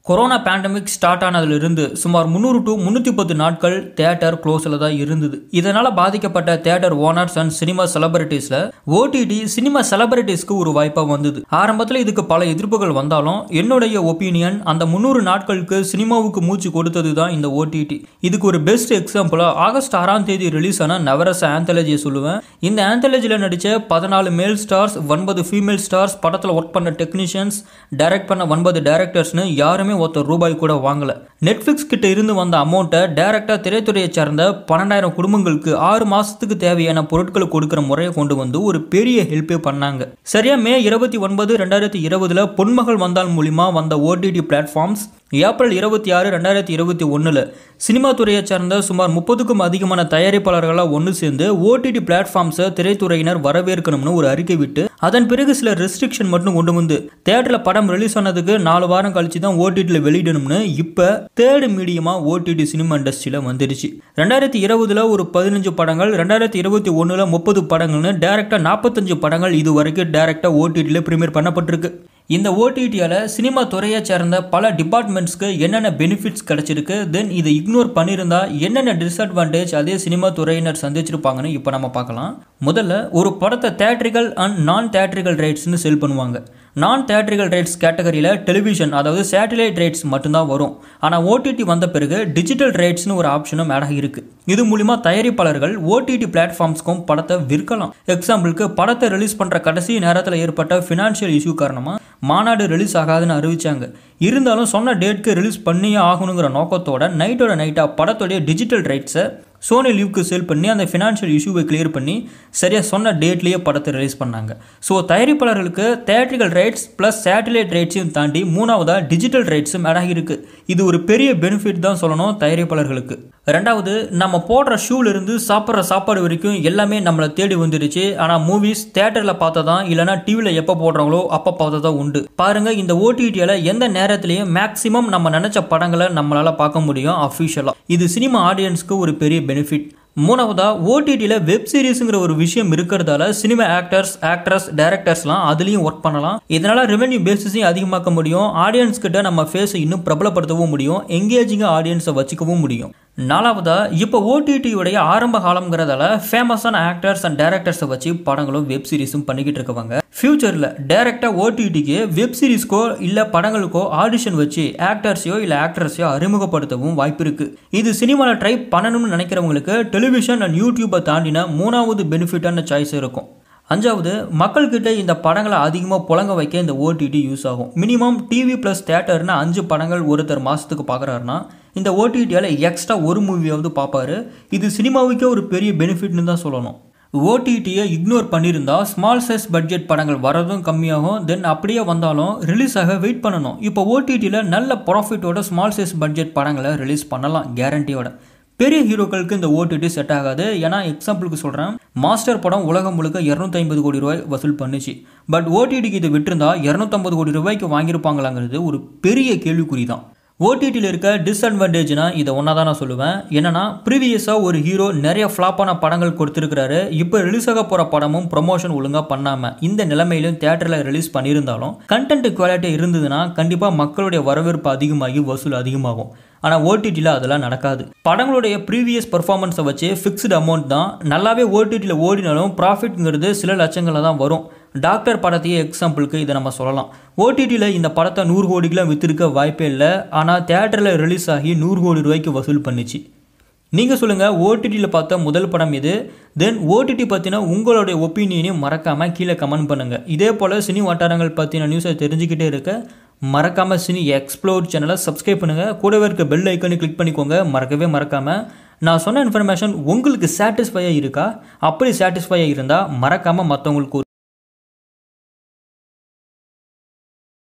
corona pandemic start ஆனதிலிருந்து சுமார் முந்நூறு to முந்நூற்றி பத்து நாட்கள் தேட்டர் க்ளோஸில் தான் இருந்தது இதனால் பாதிக்கப்பட்ட தேட்டர் ஓனர்ஸ் அண்ட் சினிமா செலிபிரிட்டிஸில் ஓடிடி சினிமா செலிபிரிட்டிஸ்க்கு ஒரு வாய்ப்பாக வந்தது ஆரம்பத்தில் இதுக்கு பல எதிர்ப்புகள் வந்தாலும் என்னுடைய ஒப்பீனியன் அந்த முந்நூறு நாட்களுக்கு சினிமாவுக்கு மூச்சு கொடுத்தது தான் இந்த ஓடிடி இதுக்கு ஒரு பெஸ்ட் எக்ஸாம்பிளாக ஆகஸ்ட் ஆறாம் தேதி ரிலீஸ் ஆன நவரச ஆந்தாலஜியை சொல்லுவேன் இந்த ஆந்தாலஜியில் நடித்த பதினாலு மேல் ஸ்டார்ஸ் ஒன்பது ஃபீமேல் ஸ்டார்ஸ் படத்தில் ஒர்க் பண்ண டெக்னீஷியன்ஸ் டைரக்ட் பண்ண ஒன்பது டேரக்டர்ஸ்னு யாருமே ஒருத்தர் ரூபாய் கூட வாங்கல நெட்ஃப்ளிக்ஸ் கிட்ட இருந்து வந்த அமௌண்ட்டை டைரக்டா திரைத்துறையை சார்ந்த பன்னெண்டாயிரம் குடும்பங்களுக்கு ஆறு மாசத்துக்கு தேவையான பொருட்களை கொடுக்கிற முறையை கொண்டு வந்து ஒரு பெரிய ஹெல்ப்பே பண்ணாங்க சரியா மே இருபத்தி ஒன்பது ரெண்டாயிரத்தி இருபதுல பொன்மகள் வந்தால் மூலியமா வந்த ஓடிடி பிளாட்ஃபார்ம்ஸ் ஏப்ரல் இருபத்தி ஆறு ரெண்டாயிரத்தி இருபத்தி ஒன்றில் சினிமா துறையை சார்ந்த சுமார் முப்பதுக்கும் அதிகமான தயாரிப்பாளர்களாக ஒன்று சேர்ந்து ஓடிடி பிளாட்ஃபார்ம்ஸை திரைத்துறையினர் வரவேற்கணும்னு ஒரு அறிக்கை விட்டு அதன் பிறகு சில ரெஸ்ட்ரிக்ஷன் மட்டும் கொண்டு வந்து தேட்டரில் படம் ரிலீஸ் ஆனதுக்கு நாலு வாரம் கழிச்சு தான் ஓடிடியில் வெளியிடணும்னு இப்போ தேர்டு மீடியமாக ஓடிடி சினிமா இண்டஸ்ட்ரியில் வந்துடுச்சு ரெண்டாயிரத்தி இருபதுல ஒரு பதினஞ்சு படங்கள் ரெண்டாயிரத்தி இருபத்தி ஒன்றில் முப்பது படங்கள்னு டேரெக்டாக நாற்பத்தஞ்சு படங்கள் இது வரைக்கும் டேரெக்டாக ஓடிடியில் ப்ரீமியர் பண்ணப்பட்டிருக்கு இந்த ஓடிடியால் சினிமா துறையை சேர்ந்த பல டிபார்ட்மெண்ட்ஸ்க்கு என்னென்ன பெனிஃபிட்ஸ் கிடைச்சிருக்கு தென் இதை இக்னோர் பண்ணியிருந்தா என்னென்ன டிஸ்அட்வான்டேஜ் அதே சினிமா துறையினர் சந்திச்சிருப்பாங்கன்னு இப்போ நம்ம பார்க்கலாம் முதல்ல ஒரு படத்தை தேட்ரிக்கல் அண்ட் நான் தேட்ரிக்கல் ரைட்ஸ்னு செல் பண்ணுவாங்க நான் தேட்ரிக்கல் ரைட்ஸ் கேட்டகரியில் டெலிவிஷன் அதாவது சேட்டலைட் ரைட்ஸ் மட்டும்தான் வரும் ஆனால் ஓடிடி வந்த பிறகு டிஜிட்டல் ரைட்ஸ்னு ஒரு ஆப்ஷனும் ஆட் ஆகியிருக்கு இது மூலிமா தயாரிப்பாளர்கள் ஓடிடி பிளாட்ஃபார்ம்ஸ்க்கும் படத்தை விற்கலாம் எக்ஸாம்பிளுக்கு படத்தை ரிலீஸ் பண்ணுற கடைசி நேரத்தில் ஏற்பட்ட ஃபினான்ஷியல் இஷ்யூ காரணமாக மாநாடு ரிலீஸ் ஆகாதுன்னு அறிவிச்சாங்க இருந்தாலும் சொன்ன டேட்க்கு ரிலீஸ் பண்ணியே ஆகணுங்கிற நோக்கத்தோட நைட்டோட நைட்டாக படத்தோடைய டிஜிட்டல் ரைட்ஸை சோனி லீவ்க்கு சேல் பண்ணி அந்த ஃபினான்ஷியல் இஷ்யூவை கிளியர் பண்ணி சரியாக சொன்ன டேட்லேயே படத்தை ரிலீஸ் பண்ணாங்க ஸோ தயாரிப்பாளர்களுக்கு தேட்ரிக்கல் ரைட்ஸ் ப்ளஸ் சேட்டலைட் ரைட்ஸையும் தாண்டி மூணாவதாக டிஜிட்டல் ரைட்ஸும் ஆட் ஆகியிருக்கு இது ஒரு பெரிய பெனிஃபிட் தான் சொல்லணும் தயாரிப்பாளர்களுக்கு ரெண்டாவது நம்ம போடுற ஷூலேருந்து சாப்பிட்ற சாப்பாடு வரைக்கும் எல்லாமே நம்மளை தேடி வந்துடுச்சு ஆனால் மூவிஸ் தேட்டரில் பார்த்ததான் இல்லைனா டிவியில் எப்போ போடுறாங்களோ அப்போ பார்த்ததா உண்டு பாருங்க இந்த ஓடிடியில் எந்த நேரத்திலையும் மேக்ஸிமம் நம்ம நினச்ச படங்களை நம்மளால் பார்க்க முடியும் அஃபிஷியலாக இது சினிமா ஆடியன்ஸ்க்கு ஒரு பெரிய பெனிஃபிட் மூணாவதா ஓடிடியில் வெப் சீரிஸுங்கிற ஒரு விஷயம் இருக்கிறதால சினிமா ஆக்டர்ஸ் ஆக்ட்ரஸ் டேரக்டர்ஸ்லாம் அதுலேயும் ஒர்க் பண்ணலாம் இதனால் ரெவென்யூ பேசிஸையும் அதிகமாக்க முடியும் ஆடியன்ஸ் கிட்ட நம்ம ஃபேஸை இன்னும் பிரபலப்படுத்தவும் முடியும் எங்கேஜிங்காக ஆடியன்ஸை வச்சுக்கவும் முடியும் நாலாவதா இப்போ ஓடிடியுடைய ஆரம்ப காலம்ங்கிறதால ஃபேமஸான ஆக்டர்ஸ் அண்ட் டேரக்டர்ஸை வச்சு படங்களும் வெப் சீரிஸும் பண்ணிக்கிட்டு இருக்கவங்க ஃபியூச்சரில் டேரெக்டாக ஓடிடிக்கு வெப் சீரிஸ்க்கோ இல்லை படங்களுக்கோ ஆடிஷன் வச்சு ஆக்டர்ஸையோ இல்லை ஆக்ட்ரஸையோ அறிமுகப்படுத்தவும் வாய்ப்பு இருக்குது இது சினிமாவில் ட்ரை பண்ணணும்னு நினைக்கிறவங்களுக்கு டெலிவிஷன் அண்ட் யூடியூப்பை தாண்டின மூணாவது பெனிஃபிட்டான சாய்ஸ் இருக்கும் அஞ்சாவது மக்கள்கிட்ட இந்த படங்களை அதிகமாக புழங்க வைக்க இந்த ஓடிடி யூஸ் ஆகும் மினிமம் டிவி ப்ளஸ் தேட்டர்னு அஞ்சு படங்கள் ஒருத்தர் மாதத்துக்கு பார்க்குறாருன்னா இந்த ஓடிடியால் எக்ஸ்ட்ரா ஒரு மூவியாவது பார்ப்பாரு இது சினிமாவுக்கே ஒரு பெரிய பெனிஃபிட்னு தான் சொல்லணும் ஓடிடியை இக்னோர் பண்ணியிருந்தா ஸ்மால் சைஸ் பட்ஜெட் படங்கள் வரதும் கம்மியாகும் தென் அப்படியே வந்தாலும் ரிலீஸ் ஆக வெயிட் பண்ணணும் இப்போ ஓடிடியில் நல்ல ப்ராஃபிட்டோட ஸ்மால் சைஸ் பட்ஜெட் படங்களை ரிலீஸ் பண்ணலாம் கேரண்டியோட பெரிய ஹீரோக்களுக்கு இந்த ஓடிடி செட் ஆகாது ஏன்னா எக்ஸாம்பிளுக்கு சொல்கிறேன் மாஸ்டர் படம் உலகம் முழுக்க இரநூத்தி ஐம்பது கோடி ரூபாய் வசூல் பண்ணுச்சு பட் ஓடிடிக்கு இது விட்டிருந்தா இரநூத்தம்பது கோடி ரூபாய்க்கு வாங்கியிருப்பாங்களாங்கிறது ஒரு பெரிய கேள்விக்குறி தான் ஓடிடியில் இருக்க டிஸ்அட்வான்டேஜ்னா இதை ஒன்றா தான் நான் சொல்லுவேன் என்னன்னா ப்ரீவியஸாக ஒரு ஹீரோ நிறைய ஃப்ளாப்பான படங்கள் கொடுத்துருக்கிறாரு இப்போ ரிலீஸ் ஆக போகிற படமும் ப்ரொமோஷன் ஒழுங்காக பண்ணாமல் இந்த நிலைமையிலும் தேட்டரில் ரிலீஸ் பண்ணியிருந்தாலும் கண்டென்ட் குவாலிட்டி இருந்ததுன்னா கண்டிப்பாக மக்களுடைய வரவேற்பு அதிகமாகி வசூல் அதிகமாகும் ஆனால் ஓடிடியில் அதெல்லாம் நடக்காது படங்களுடைய ப்ரீவியஸ் பர்ஃபார்மன்ஸை வச்சு ஃபிக்ஸ்டு அமௌண்ட் தான் நல்லாவே ஓடிடியில் ஓடினாலும் ப்ராஃபிட்ங்கிறது சில லட்சங்களில் தான் வரும் டாக்டர் படத்தையே எக்ஸாம்பிளுக்கு இதை நம்ம சொல்லலாம் ஓடிடியில் இந்த படத்தை நூறு கோடிக்கெலாம் விற்றுருக்க வாய்ப்பே இல்லை ஆனால் தேட்டரில் ரிலீஸ் ஆகி நூறு கோடி ரூபாய்க்கு வசூல் பண்ணிச்சு நீங்கள் சொல்லுங்கள் ஓடிடியில் பார்த்த முதல் படம் இது தென் ஓடிடி பற்றின உங்களுடைய ஒப்பீனியனையும் மறக்காமல் கீழே கமெண்ட் பண்ணுங்கள் இதே போல் சினி வட்டாரங்கள் பற்றின நியூஸை தெரிஞ்சுக்கிட்டே இருக்க மறக்காமல் சினி எக்ஸ்ப்ளோர் சேனலை சப்ஸ்கிரைப் பண்ணுங்கள் கூடவே இருக்க பெல் ஐக்கனை கிளிக் பண்ணிக்கோங்க மறக்கவே மறக்காமல் நான் சொன்ன இன்ஃபர்மேஷன் உங்களுக்கு சாட்டிஸ்ஃபையாக இருக்கா அப்படி சாட்டிஸ்ஃபையாக இருந்தால் மறக்காமல் மற்றவங்களுக்கு ஒரு